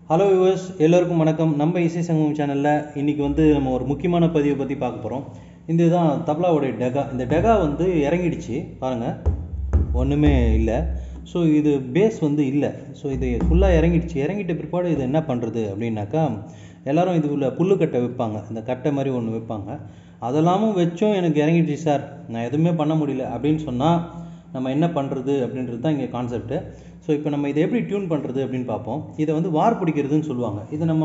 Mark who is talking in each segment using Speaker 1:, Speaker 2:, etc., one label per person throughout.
Speaker 1: hello viewers எல்லோருக்கும் வணக்கம் நம்ம இசை சங்கமம் சேனலில் இன்றைக்கி வந்து நம்ம ஒரு முக்கியமான பதிவை பற்றி பார்க்க போகிறோம் இந்த இதுதான் தப்லாவுடைய டெகா இந்த டெகா வந்து இறங்கிடுச்சு பாருங்கள் ஒன்றுமே இல்லை ஸோ இது பேஸ் வந்து இல்லை ஸோ இது ஃபுல்லாக இறங்கிடுச்சு இறங்கிட்ட பிற்பாடு இது என்ன பண்ணுறது அப்படின்னாக்கா எல்லாரும் இது உள்ள புல்லுக்கட்டை வைப்பாங்க இந்த கட்டை மாதிரி ஒன்று வைப்பாங்க அதெல்லாமும் வச்சும் எனக்கு இறங்கிடுச்சு சார் நான் எதுவுமே பண்ண முடியல அப்படின்னு சொன்னால் நம்ம என்ன பண்ணுறது அப்படின்றது தான் இங்கே கான்செப்ட்டு ஸோ இப்போ நம்ம இதை எப்படி டியூன் பண்ணுறது அப்படின்னு பார்ப்போம் இதை வந்து வார் பிடிக்கிறதுன்னு சொல்லுவாங்க இதை நம்ம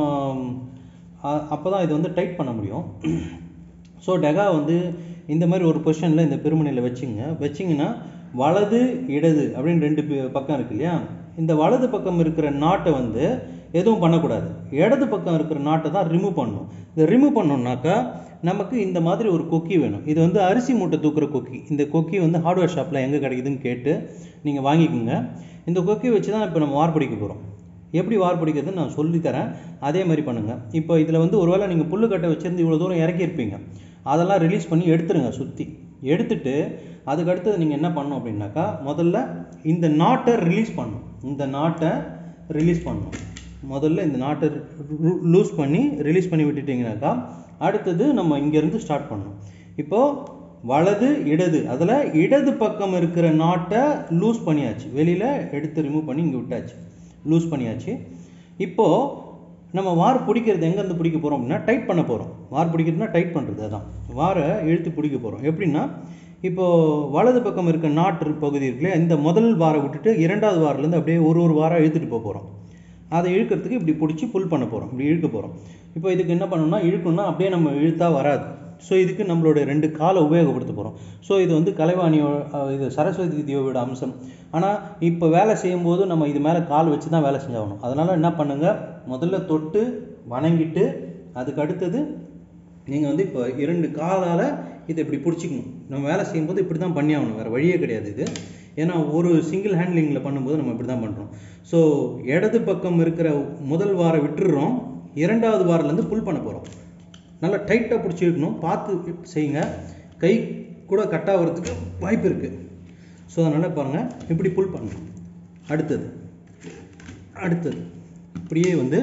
Speaker 1: அப்போ தான் இதை வந்து டைட் பண்ண முடியும் ஸோ டெகா வந்து இந்த மாதிரி ஒரு பொசிஷனில் இந்த பெருமனையில் வச்சுங்க வச்சிங்கன்னா வலது இடது அப்படின்னு ரெண்டு பி- பக்கம் இருக்கு இல்லையா இந்த வலது பக்கம் இருக்கிற நாட்டை வந்து எதுவும் பண்ணக்கூடாது இடது பக்கம் இருக்கிற நாட்டை தான் ரிமூவ் பண்ணணும் இதை ரிமூவ் பண்ணோம்னாக்கா நமக்கு இந்த மாதிரி ஒரு கொக்கி வேணும் இது வந்து அரிசி மூட்டை தூக்குற கொக்கி இந்த கொக்கி வந்து ஹார்ட்வேர் ஷாப்பில் எங்கே கிடைக்குதுன்னு கேட்டு நீங்கள் வாங்கிக்கோங்க இந்த கொக்கி வச்சு தான் இப்போ நம்ம வார் பிடிக்க போகிறோம் எப்படி வார் பிடிக்கிறதுன்னு நான் சொல்லித்தரேன் அதே மாதிரி பண்ணுங்கள் இப்போ இதில் வந்து ஒருவேளை நீங்கள் புல்லுக்கட்டை வச்சுருந்து இவ்வளோ தூரம் இறக்கியிருப்பீங்க அதெல்லாம் ரிலீஸ் பண்ணி எடுத்துருங்க சுற்றி எடுத்துட்டு அதுக்கு அடுத்தது நீங்கள் என்ன பண்ணணும் அப்படின்னாக்கா முதல்ல இந்த நாட்டை ரிலீஸ் பண்ணணும் இந்த நாட்டை ரிலீஸ் பண்ணணும் முதல்ல இந்த நாட்டை லூஸ் பண்ணி ரிலீஸ் பண்ணி விட்டுட்டீங்கனாக்கா அடுத்தது நம்ம இங்கேருந்து ஸ்டார்ட் பண்ணணும் இப்போது வலது இடது அதில் இடது பக்கம் இருக்கிற நாட்டை லூஸ் பண்ணியாச்சு வெளியில் எடுத்து ரிமூவ் பண்ணி இங்கே விட்டாச்சு லூஸ் பண்ணியாச்சு இப்போது நம்ம வார் பிடிக்கிறது எங்கேருந்து பிடிக்க போகிறோம் அப்படின்னா டைட் பண்ண போகிறோம் வார் பிடிக்கிறதுனா டைட் பண்ணுறது அதான் வாரை இழுத்து பிடிக்க போகிறோம் எப்படின்னா இப்போது வலது பக்கம் இருக்க நாட்டு பகுதி இருக்குல்லையா இந்த முதல் வாரை விட்டுட்டு இரண்டாவது வாரிலேருந்து அப்படியே ஒரு ஒரு வாரம் இழுத்துட்டு போக போகிறோம் அதை இழுக்கிறதுக்கு இப்படி பிடிச்சி புல் பண்ண போகிறோம் இப்படி இழுக்க போகிறோம் இப்போ இதுக்கு என்ன பண்ணணும்னா இழுக்கணும்னா அப்படியே நம்ம இழுத்தா வராது ஸோ இதுக்கு நம்மளோட ரெண்டு காலை உபயோகப்படுத்த போகிறோம் ஸோ இது வந்து கலைவாணியோ அஹ் இது சரஸ்வதி தேவியோட அம்சம் ஆனால் இப்போ வேலை செய்யும்போது நம்ம இது மேலே கால் வச்சு தான் வேலை செஞ்சாகணும் அதனால் என்ன பண்ணுங்கள் முதல்ல தொட்டு வணங்கிட்டு அதுக்கு அடுத்தது நீங்கள் வந்து இப்போ இரண்டு காலால் இதை இப்படி பிடிச்சிக்கணும் நம்ம வேலை செய்யும்போது இப்படி தான் பண்ணி ஆகணும் வேறு வழியே கிடையாது இது ஏன்னா ஒரு சிங்கிள் ஹேண்ட்லிங்கில் பண்ணும்போது நம்ம இப்படி தான் பண்ணுறோம் ஸோ இடது பக்கம் இருக்கிற முதல் வாரம் விட்டுடுறோம் இரண்டாவது வாரிலேருந்து புல் பண்ண போகிறோம் நல்லா டைட்டாக பிடிச்சி இழுக்கணும் பார்த்து செய்யுங்க கை கூட கட் ஆகிறதுக்கு வாய்ப்பு இருக்குது ஸோ அதனால் பாருங்கள் இப்படி புல் பண்ணணும் அடுத்தது அடுத்தது இப்படியே வந்து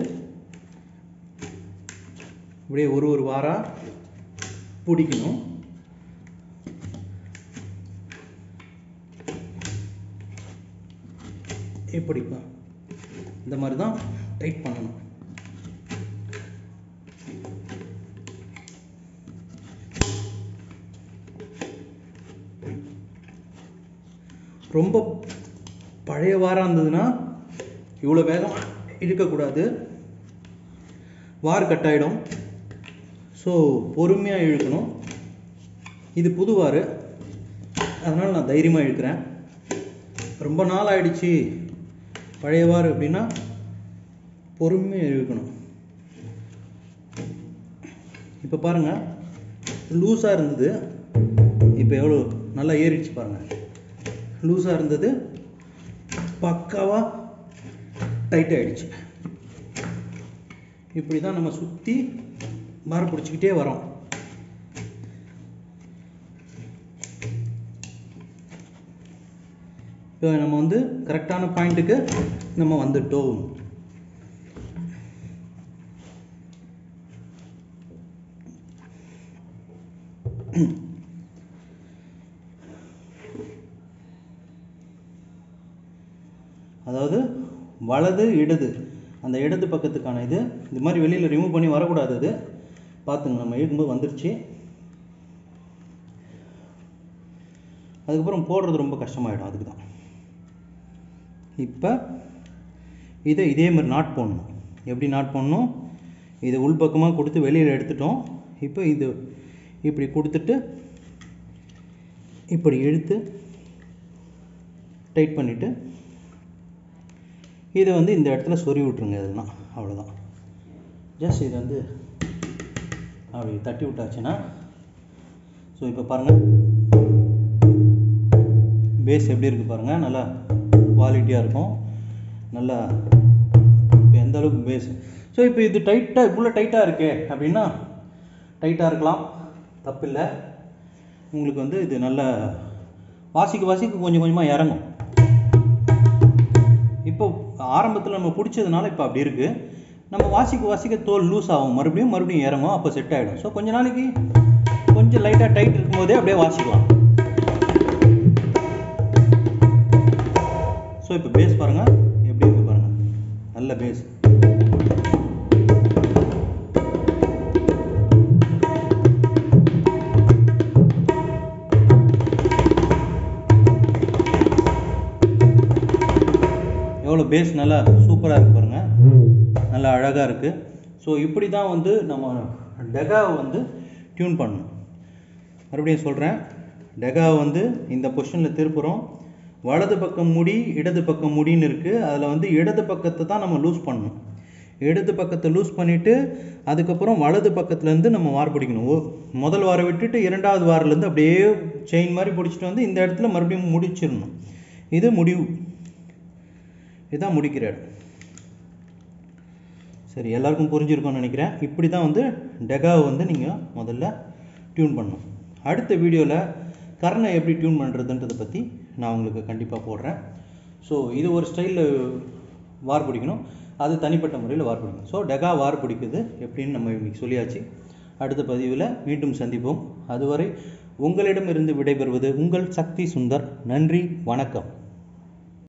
Speaker 1: இப்படியே ஒரு ஒரு வாரா பிடிக்கணும் இப்படி இந்த மாதிரி தான் டைட் பண்ணணும் ரொம்ப பழைய வாரம் இருந்ததுன்னா இவ்வளோ வேகம் இழுக்கக்கூடாது வார் கட் ஆகிடும் ஸோ பொறுமையாக இழுக்கணும் இது புது வார் அதனால் நான் தைரியமாக இழுக்கிறேன் ரொம்ப நாள் ஆயிடுச்சு பழைய வார் அப்படின்னா பொறுமையாக இழுக்கணும் இப்போ பாருங்கள் லூஸாக இருந்தது இப்போ எவ்வளோ நல்லா ஏறிடுச்சு பாருங்கள் லூஸாக இருந்தது பக்காவாக டைட் ஆயிடுச்சு இப்படி தான் நம்ம சுற்றி மரம் பிடிச்சிக்கிட்டே வரோம் இப்போ நம்ம வந்து கரெக்டான பாயிண்ட்டுக்கு நம்ம வந்துட்டோம் அதாவது வலது இடது அந்த இடது பக்கத்துக்கான இது இந்த மாதிரி வெளியில் ரிமூவ் பண்ணி வரக்கூடாது அது பார்த்துங்க நம்ம இழுக்கும்போது வந்துருச்சு அதுக்கப்புறம் போடுறது ரொம்ப கஷ்டமாயிடும் அதுக்கு தான் இப்போ இதை இதே மாதிரி நாட் போடணும் எப்படி நாட் போடணும் இதை உள்பக்கமாக கொடுத்து வெளியில் எடுத்துட்டோம் இப்போ இது இப்படி கொடுத்துட்டு இப்படி இழுத்து டைட் பண்ணிவிட்டு இதை வந்து இந்த இடத்துல சொறி விட்ருங்க இதெல்லாம் அவ்வளோதான் ஜஸ்ட் இது வந்து அப்படி தட்டி விட்டாச்சுன்னா ஸோ இப்போ பாருங்கள் பேஸ் எப்படி இருக்குது பாருங்கள் நல்லா குவாலிட்டியாக இருக்கும் நல்லா இப்போ எந்த அளவுக்கு பேஸ் ஸோ இப்போ இது டைட்டாக இவ்வளோ டைட்டாக இருக்கே அப்படின்னா டைட்டாக இருக்கலாம் தப்பில்லை உங்களுக்கு வந்து இது நல்ல வாசிக்க வாசிக்க கொஞ்சம் கொஞ்சமாக இறங்கும் இப்போ ஆரம்பத்தில் நம்ம பிடிச்சதுனால இப்போ அப்படி இருக்குது நம்ம வாசிக்க வாசிக்க தோல் லூஸ் ஆகும் மறுபடியும் மறுபடியும் இறங்கும் அப்போ செட் ஆகிடும் ஸோ கொஞ்ச நாளைக்கு கொஞ்சம் லைட்டாக டைட் இருக்கும்போதே அப்படியே வாசிக்கலாம் ஸோ இப்போ பேஸ் பாருங்கள் எப்படி இருக்கு பாருங்கள் நல்ல பேஸ் எவ்வளோ பேஸ் நல்லா சூப்பராக இருக்கு பாருங்க நல்லா அழகாக இருக்குது ஸோ இப்படி தான் வந்து நம்ம டெகாவை வந்து டியூன் பண்ணணும் மறுபடியும் சொல்கிறேன் டெகாவை வந்து இந்த பொசிஷனில் திருப்புறோம் வலது பக்கம் முடி இடது பக்கம் முடின்னு இருக்குது அதில் வந்து இடது பக்கத்தை தான் நம்ம லூஸ் பண்ணணும் இடது பக்கத்தை லூஸ் பண்ணிவிட்டு அதுக்கப்புறம் வலது பக்கத்துலேருந்து நம்ம வார் பிடிக்கணும் ஓ முதல் வாரை விட்டுட்டு இரண்டாவது வாரிலேருந்து அப்படியே செயின் மாதிரி பிடிச்சிட்டு வந்து இந்த இடத்துல மறுபடியும் முடிச்சிடணும் இது முடிவு இதுதான் முடிக்கிற இடம் சரி எல்லாருக்கும் புரிஞ்சிருக்கும்னு நினைக்கிறேன் இப்படி தான் வந்து டெகாவை வந்து நீங்கள் முதல்ல டியூன் பண்ணணும் அடுத்த வீடியோவில் கர்ணை எப்படி டியூன் பண்ணுறதுன்றதை பற்றி நான் உங்களுக்கு கண்டிப்பாக போடுறேன் ஸோ இது ஒரு ஸ்டைலில் வார் பிடிக்கணும் அது தனிப்பட்ட முறையில் வார் பிடிக்கணும் ஸோ டெகா வார் பிடிக்குது எப்படின்னு நம்ம இன்னைக்கு சொல்லியாச்சு அடுத்த பதிவில் மீண்டும் சந்திப்போம் அதுவரை உங்களிடமிருந்து விடைபெறுவது உங்கள் சக்தி சுந்தர் நன்றி வணக்கம்